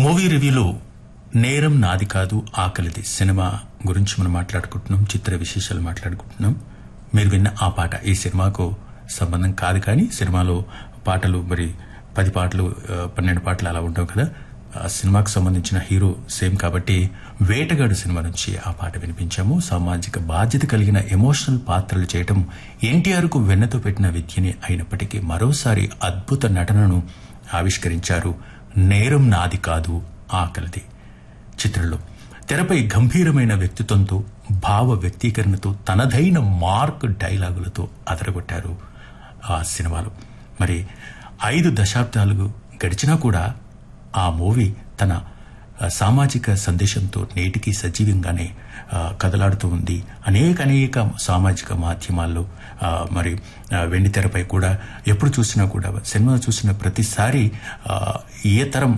movie రివ్యూలో నేరం నాది కాదు ఆకలిది సినిమా గురించి మనం మాట్లాడుకుంటున్నాం చిత్ర విశేషాలు మాట్లాడుకుంటున్నాం మీరు విన్న ఆ పాట ఈ సినిమాకు సంబంధం కాదు కానీ సినిమాలో పాటలు మరి పది పాటలు ఆ, పన్నెండు పాటలు అలా ఉంటావు కదా ఆ సినిమాకు సంబంధించిన హీరో సేమ్ కాబట్టి వేటగాడు సినిమా నుంచి ఆ పాట వినిపించాము సామాజిక బాధ్యత కలిగిన ఎమోషనల్ పాత్రలు చేయటం ఎన్టీఆర్ కు వెన్నతో పెట్టిన విద్యని అయినప్పటికీ మరోసారి అద్భుత నటనను ఆవిష్కరించారు నేరం నాది కాదు ఆకలిది చిత్రంలో తెరపై గంభీరమైన వ్యక్తిత్వంతో భావ వ్యక్తీకరణతో తనదైన మార్క్ డైలాగులతో అదరగొట్టారు ఆ సినిమాలో మరి ఐదు దశాబ్దాలు గడిచినా కూడా ఆ మూవీ తన ఆ, సామాజిక సందేశంతో నేటికి సజీవంగానే ఆ, కదలాడుతూ ఉంది అనేక అనేక సామాజిక మాధ్యమాల్లో ఆ, మరి ఆ, వెండితెరపై కూడా ఎప్పుడు చూసినా కూడా సినిమా చూసిన ప్రతిసారి ఆ, ఏ తరం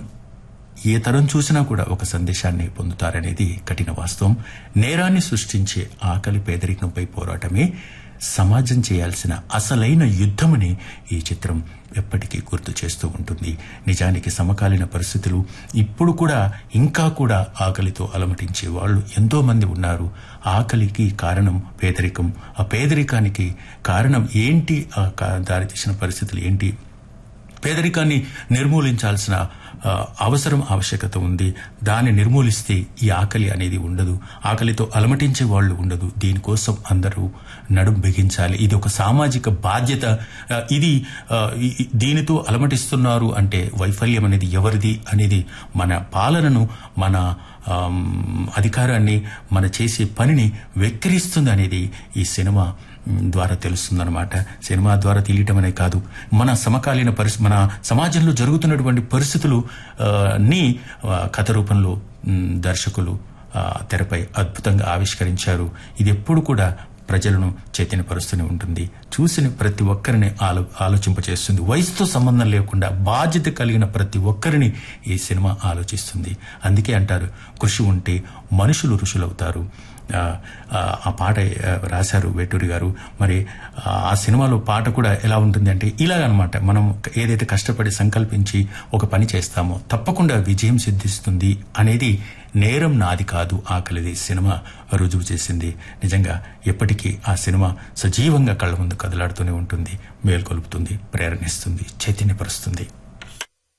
ఏ తరం చూసినా కూడా ఒక సందేశాన్ని పొందుతారనేది కఠిన వాస్తవం నేరాన్ని సృష్టించే ఆకలి పేదరికంపై పోరాటమే సమాజం చేయాల్సిన అసలైన యుద్ధమని ఈ చిత్రం ఎప్పటికీ గుర్తు చేస్తూ ఉంటుంది నిజానికి సమకాలీన పరిస్థితులు ఇప్పుడు కూడా ఇంకా కూడా ఆకలితో అలమటించే వాళ్ళు ఎంతో మంది ఉన్నారు ఆకలికి కారణం పేదరికం ఆ పేదరికానికి కారణం ఏంటి ఆ కా- దారితీసిన పరిస్థితులు ఏంటి పేదరికాన్ని నిర్మూలించాల్సిన ఆ, అవసరం ఆవశ్యకత ఉంది దాన్ని నిర్మూలిస్తే ఈ ఆకలి అనేది ఉండదు ఆకలితో అలమటించే వాళ్ళు ఉండదు దీనికోసం అందరూ నడుం బిగించాలి ఇది ఒక సామాజిక బాధ్యత ఆ, ఇది ఆ, ఈ- ఈ- దీనితో అలమటిస్తున్నారు అంటే వైఫల్యం అనేది ఎవరిది అనేది మన పాలనను మన ఆమ్, అధికారాన్ని మన చేసే పనిని వెక్కిరిస్తుంది అనేది ఈ సినిమా మ్, ద్వారా తెలుస్తుందన్నమాట సినిమా ద్వారా తెలియటం అనే కాదు మన సమకాలీన పరిస్థితి మన సమాజంలో జరుగుతున్నటువంటి పరిస్థితులు ఆ, ని ఆ, కథ రూపంలో మ్, దర్శకులు ఆ, తెరపై అద్భుతంగా ఆవిష్కరించారు ఇది ఎప్పుడు కూడా ప్రజలను చైతన్యపరుస్తూనే ఉంటుంది చూసిన ప్రతి ఒక్కరిని ఆలో ఆలోచింపచేస్తుంది వయసుతో సంబంధం లేకుండా బాధ్యత కలిగిన ప్రతి ఒక్కరిని ఈ సినిమా ఆలోచిస్తుంది అందుకే అంటారు కృషి ఉంటే మనుషులు ఋషులవుతారు ఆ, ఆ, ఆ పాట ఆ, రాశారు వేటూరి గారు మరి ఆ, ఆ సినిమాలో పాట కూడా ఎలా ఉంటుంది అంటే ఇలాగనమాట మనం ఏదైతే కష్టపడి సంకల్పించి ఒక పని చేస్తామో తప్పకుండా విజయం సిద్ధిస్తుంది అనేది నేరం నాది కాదు ఆకలిది సినిమా రుజువు చేసింది నిజంగా ఎప్పటికీ ఆ సినిమా సజీవంగా కళ్ళ ముందు కదలాడుతూనే ఉంటుంది మేల్కొలుపుతుంది ప్రేరణిస్తుంది చైతన్యపరుస్తుంది